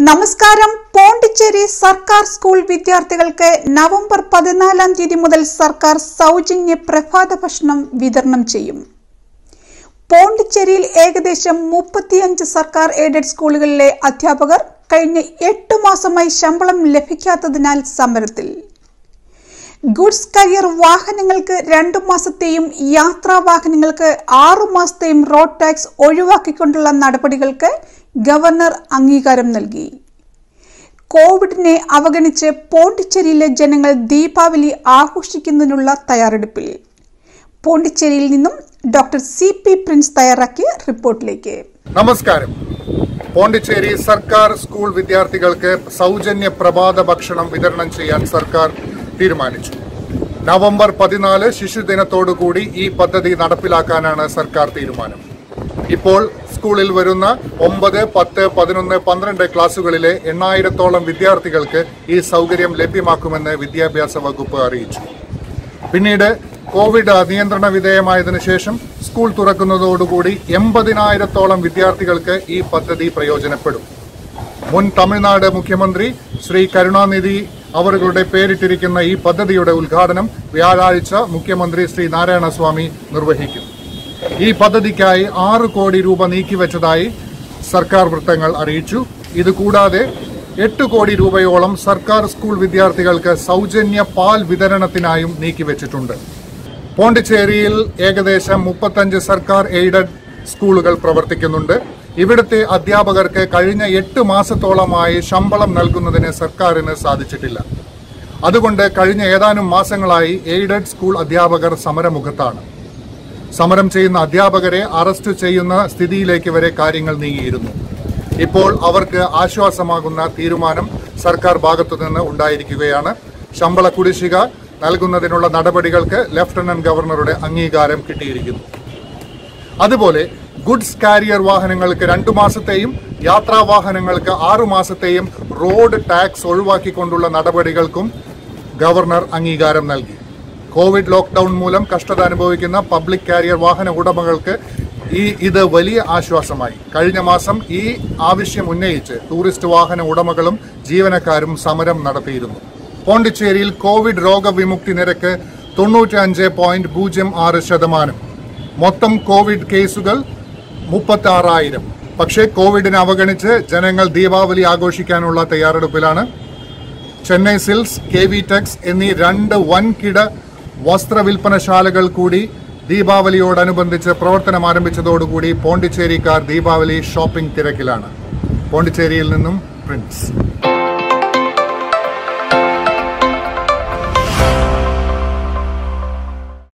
നമസ്കാരം പോണ്ടിച്ചേരി സർക്കാർ സ്കൂൾ വിദ്യാർത്ഥികൾക്ക് നവംബർ പതിനാലാം തീയതി മുതൽ സർക്കാർ സൗജന്യ പ്രഭാത ഭക്ഷണം വിതരണം ചെയ്യും പോണ്ടിച്ചേരിയിൽ ഏകദേശം മുപ്പത്തിയഞ്ച് സർക്കാർ എയ്ഡഡ് സ്കൂളുകളിലെ അധ്യാപകർ കഴിഞ്ഞ എട്ട് മാസമായി ശമ്പളം ലഭിക്കാത്തതിനാൽ സമരത്തിൽ ഗുഡ്സ് കരിയർ വാഹനങ്ങൾക്ക് രണ്ടു മാസത്തെയും യാത്രാ വാഹനങ്ങൾക്ക് ആറു മാസത്തെയും റോഡ് ടാക്സ് ഒഴിവാക്കിക്കൊണ്ടുള്ള നടപടികൾക്ക് ഗവർണർ അംഗീകാരം നൽകി കോവിഡിനെ അവഗണിച്ച് പോണ്ടിച്ചേരിയിലെ ജനങ്ങൾ ദീപാവലി ആഘോഷിക്കുന്നതിനുള്ള തയ്യാറെടുപ്പിൽ പോണ്ടിച്ചേരിയിൽ നിന്നും ഡോക്ടർ സി പി പ്രിൻസ് തയ്യാറാക്കിയ റിപ്പോർട്ടിലേക്ക് നമസ്കാരം പോണ്ടിച്ചേരി സർക്കാർ സ്കൂൾ വിദ്യാർത്ഥികൾക്ക് സൗജന്യ പ്രഭാത ഭക്ഷണം വിതരണം ചെയ്യാൻ സർക്കാർ തീരുമാനിച്ചു നവംബർ പതിനാല് ശിശുദിനത്തോടുകൂടി ഈ പദ്ധതി നടപ്പിലാക്കാനാണ് സർക്കാർ തീരുമാനം ഇപ്പോൾ സ്കൂളിൽ വരുന്ന ഒമ്പത് പത്ത് പതിനൊന്ന് പന്ത്രണ്ട് ക്ലാസുകളിലെ എണ്ണായിരത്തോളം വിദ്യാർത്ഥികൾക്ക് ഈ സൗകര്യം ലഭ്യമാക്കുമെന്ന് വിദ്യാഭ്യാസ വകുപ്പ് അറിയിച്ചു പിന്നീട് കോവിഡ് നിയന്ത്രണ വിധേയമായതിനു ശേഷം സ്കൂൾ തുറക്കുന്നതോടുകൂടി എൺപതിനായിരത്തോളം വിദ്യാർത്ഥികൾക്ക് ഈ പദ്ധതി പ്രയോജനപ്പെടും മുൻ തമിഴ്നാട് മുഖ്യമന്ത്രി ശ്രീ കരുണാനിധി അവരുടെ പേരിട്ടിരിക്കുന്ന ഈ പദ്ധതിയുടെ ഉദ്ഘാടനം വ്യാഴാഴ്ച മുഖ്യമന്ത്രി ശ്രീ നാരായണസ്വാമി നിർവഹിക്കും ഈ പദ്ധതിക്കായി ആറ് കോടി രൂപ നീക്കിവെച്ചതായി സർക്കാർ വൃത്തങ്ങൾ അറിയിച്ചു ഇത് കൂടാതെ എട്ട് കോടി രൂപയോളം സർക്കാർ സ്കൂൾ വിദ്യാർത്ഥികൾക്ക് സൗജന്യ പാൽ വിതരണത്തിനായും നീക്കിവെച്ചിട്ടുണ്ട് പോണ്ടിച്ചേരിയിൽ ഏകദേശം മുപ്പത്തഞ്ച് സർക്കാർ എയ്ഡഡ് സ്കൂളുകൾ പ്രവർത്തിക്കുന്നുണ്ട് ഇവിടുത്തെ അധ്യാപകർക്ക് കഴിഞ്ഞ എട്ട് മാസത്തോളമായി ശമ്പളം നൽകുന്നതിന് സർക്കാരിന് സാധിച്ചിട്ടില്ല അതുകൊണ്ട് കഴിഞ്ഞ ഏതാനും മാസങ്ങളായി എയ്ഡഡ് സ്കൂൾ അധ്യാപകർ സമരമുഖത്താണ് സമരം ചെയ്യുന്ന അധ്യാപകരെ അറസ്റ്റ് ചെയ്യുന്ന സ്ഥിതിയിലേക്ക് വരെ കാര്യങ്ങൾ നീങ്ങിയിരുന്നു ഇപ്പോൾ അവർക്ക് ആശ്വാസമാകുന്ന തീരുമാനം സർക്കാർ ഭാഗത്തുനിന്ന് ഉണ്ടായിരിക്കുകയാണ് ശമ്പള കുടിശ്ശിക നൽകുന്നതിനുള്ള നടപടികൾക്ക് ലഫ്റ്റനന്റ് ഗവർണറുടെ അംഗീകാരം കിട്ടിയിരിക്കുന്നു അതുപോലെ ഗുഡ്സ് കാരിയർ വാഹനങ്ങൾക്ക് രണ്ടു മാസത്തെയും യാത്രാ വാഹനങ്ങൾക്ക് ആറു മാസത്തെയും റോഡ് ടാക്സ് ഒഴിവാക്കിക്കൊണ്ടുള്ള നടപടികൾക്കും ഗവർണർ അംഗീകാരം നൽകി കോവിഡ് ലോക്ക്ഡൌൺ മൂലം കഷ്ടത അനുഭവിക്കുന്ന പബ്ലിക് കാരിയർ വാഹന ഉടമകൾക്ക് ഈ ഇത് വലിയ ആശ്വാസമായി കഴിഞ്ഞ മാസം ഈ ആവശ്യം ഉന്നയിച്ച് ടൂറിസ്റ്റ് വാഹന ഉടമകളും ജീവനക്കാരും സമരം നടത്തിയിരുന്നു പോണ്ടിച്ചേരിയിൽ കോവിഡ് രോഗവിമുക്തി നിരക്ക് തൊണ്ണൂറ്റി അഞ്ച് പോയിന്റ് പൂജ്യം ആറ് ശതമാനം മൊത്തം കോവിഡ് കേസുകൾ മുപ്പത്തി ആറായിരം പക്ഷേ കോവിഡിനെ അവഗണിച്ച് ജനങ്ങൾ ദീപാവലി ആഘോഷിക്കാനുള്ള തയ്യാറെടുപ്പിലാണ് Chennai silks K V Tex എന്നീ രണ്ട് വൻകിട വസ്ത്രവിൽപ്പനശാലകൾ കൂടി ദീപാവലിയോടനുബന്ധിച്ച് പ്രവർത്തനം ആരംഭിച്ചതോടുകൂടി പോണ്ടിച്ചേരിക്കാർ ദീപാവലി ഷോപ്പിംഗ് തിരക്കിലാണ് പോണ്ടിച്ചേരിയിൽ നിന്നും പ്രിൻസ്